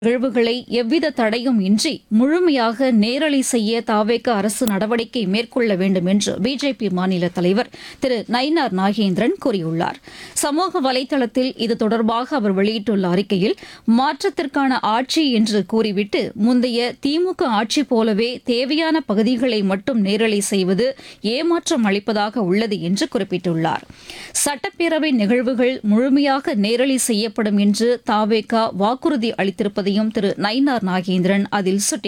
நிகழ்வுகளை எவ்வித தடையும் இன்றி முழுமையாக நேரலை செய்ய தாவேக அரசு நடவடிக்கை மேற்கொள்ள வேண்டும் என்று பிஜேபி மாநில தலைவர் திரு நயினார் நாகேந்திரன் கூறியுள்ளார் சமூக வலைதளத்தில் இது தொடர்பாக அவர் வெளியிட்டுள்ள அறிக்கையில் மாற்றத்திற்கான ஆட்சி என்று கூறிவிட்டு முந்தைய திமுக ஆட்சி போலவே தேவையான பகுதிகளை மட்டும் நேரலை செய்வது ஏமாற்றம் அளிப்பதாக உள்ளது என்று குறிப்பிட்டுள்ளார் சட்டப்பேரவை நிகழ்வுகள் முழுமையாக நேரலை செய்யப்படும் என்று தாவேகா வாக்குறுதி அளித்திருப்பதையும் திரு நயினார் நாகேந்திரன் அதில் சுட்டிக்காட்டியுள்ளார்